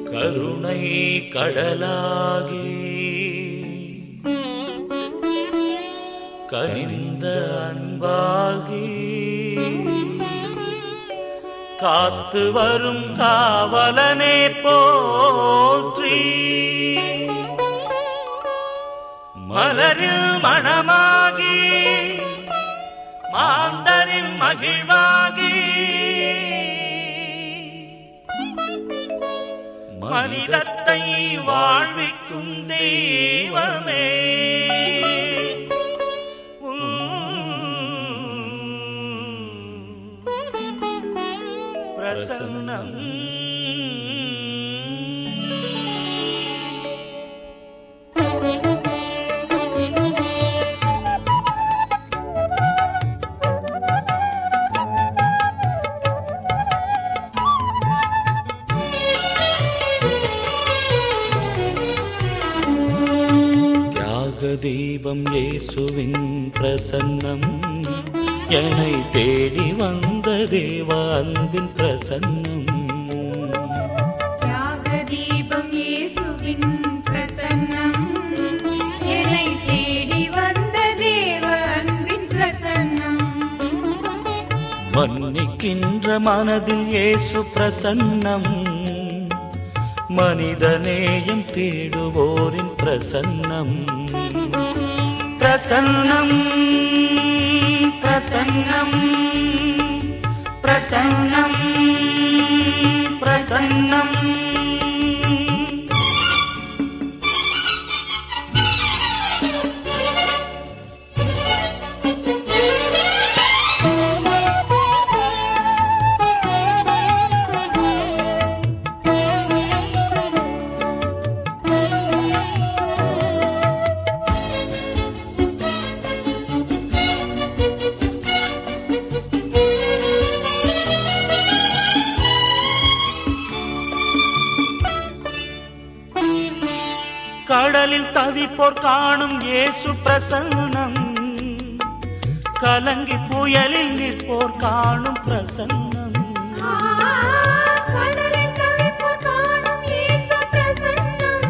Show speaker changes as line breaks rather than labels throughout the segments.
கருணை கடலாகி கனிந்த அன்பாகி காத்து வரும் காவலனே போற்றி மலரில் மணமாகி மாந்தரின் மகிழ்வாகி மனிதத்தை வாழ்விக்கும் தெய்வமே உம் பிரசன்னம் தியாக தீபம் இயேசுவின் பிரசன்னம் என்னை தேடி வந்த தேவ அன்பின் பிரசன்னம்
தியாக தீபம் இயேசுவின் பிரசன்னம் என்னை தேடி வந்த தேவ அன்பின் பிரசன்னம்
மன்னிக்கின்ற மனதில் இயேசு பிரசன்னம் மனிதநேயம் தேடுவோரின் பிரசன்னம் பிரசன்னம் பிரசன்னம் பிரசன்னம் பிரசன்னம் கடலில் தவிப்போர் காணும் இயேசு பிரசன்னம் கலங்கி புயலில் நிற்போர் காணும் பிரசன்னம்
ஆ, கடலில் தவிப்போர் காணும் இயேசு பிரசன்னம்.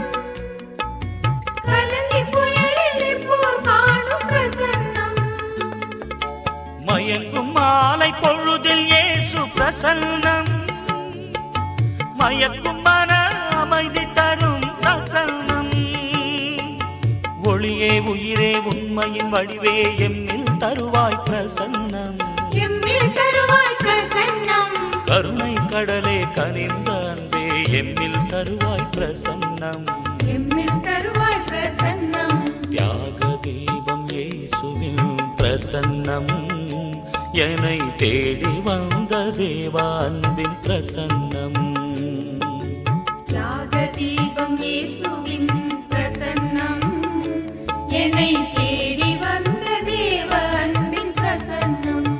கலங்கி புயலில் நிற்போர் காணும் பிரசன்னம்.
மயங்கும் மாலை பொழுதில் இயேசு பிரசன்னம் மயக்கும் மன அமைதி தரும் பிரசன்னம் ஒளியே உயிரே உண்மையின் வடிவே எம்மில் தருவாய் பிரசன்னம்
எம்மில் தருவாய் பிரசன்னம்.
கருணை கடலே கனிந்த அன்பே எம்மில் தருவாய் பிரசன்னம்
எம்மில் தருவாய் பிரசன்னம்.
தியாக தீபம் இயேசுவின் பிரசன்னம் என்னை தேடி வந்த தேவா அன்பின் பிரசன்னம்
தியாக தீபம் இயேசுவின் பிரசன்னம். என்னை தேடி வந்த தேவ அன்பின் பிரசன்னம்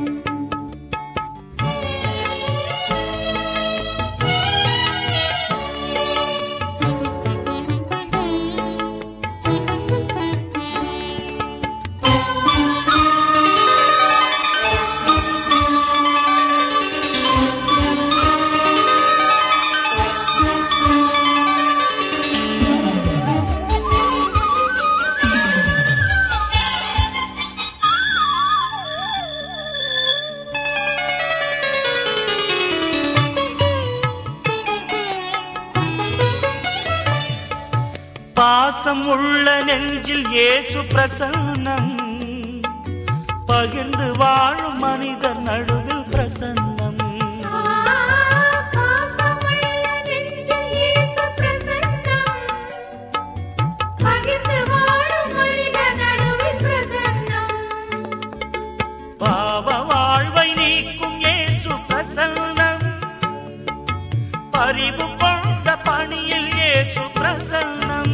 பாசம் உள்ள நெஞ்சில் இயேசு பிரசன்னம் பகிர்ந்து வாழும் மனிதர் நடுவில் பிரசன்னம்
பாசமுள்ள நெஞ்சில் இயேசு பிரசன்னம். பகிர்ந்து வாழும் மனிதர் நடுவில் பிரசன்னம்.
பாவ வாழ்வை நீக்கும் இயேசு பிரசன்னம் பரிவு கொண்ட பணியில் இயேசு பிரசன்னம்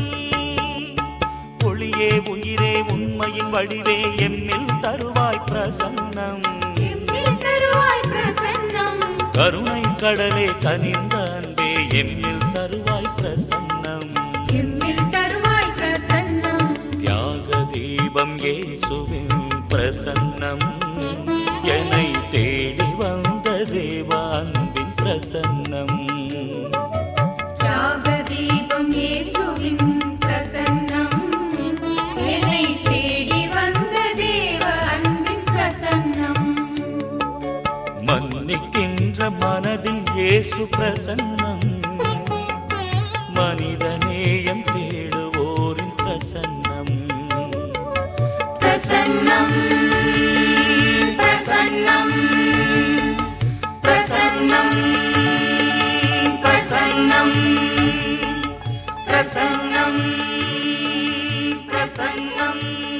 ஒளியே உயிரே உண்மையின் வடிவே எம்மில் தருவாய் பிரசன்னம்
எம்மில் தருவாய் பிரசன்னம்.
கருணை கடலே கனிந்த அன்பே எம்மில் தருவாய் பிரசன்னம்
எம்மில் தருவாய் பிரசன்னம்.
தியாக தீபம் இயேசுவின் பிரசன்னம் என்னை தேடி வந்த தேவ அன்பின் பிரசன்னம்
தியாக
இயேசு பிரசன்னம் மனிதநேயம் தேடுவோரின் பிரசன்னம்
பிரசன்னம் பிரசன்னம் பிரசன்னம்
பிரசன்னம் பிரசன்னம் பிரசன்னம்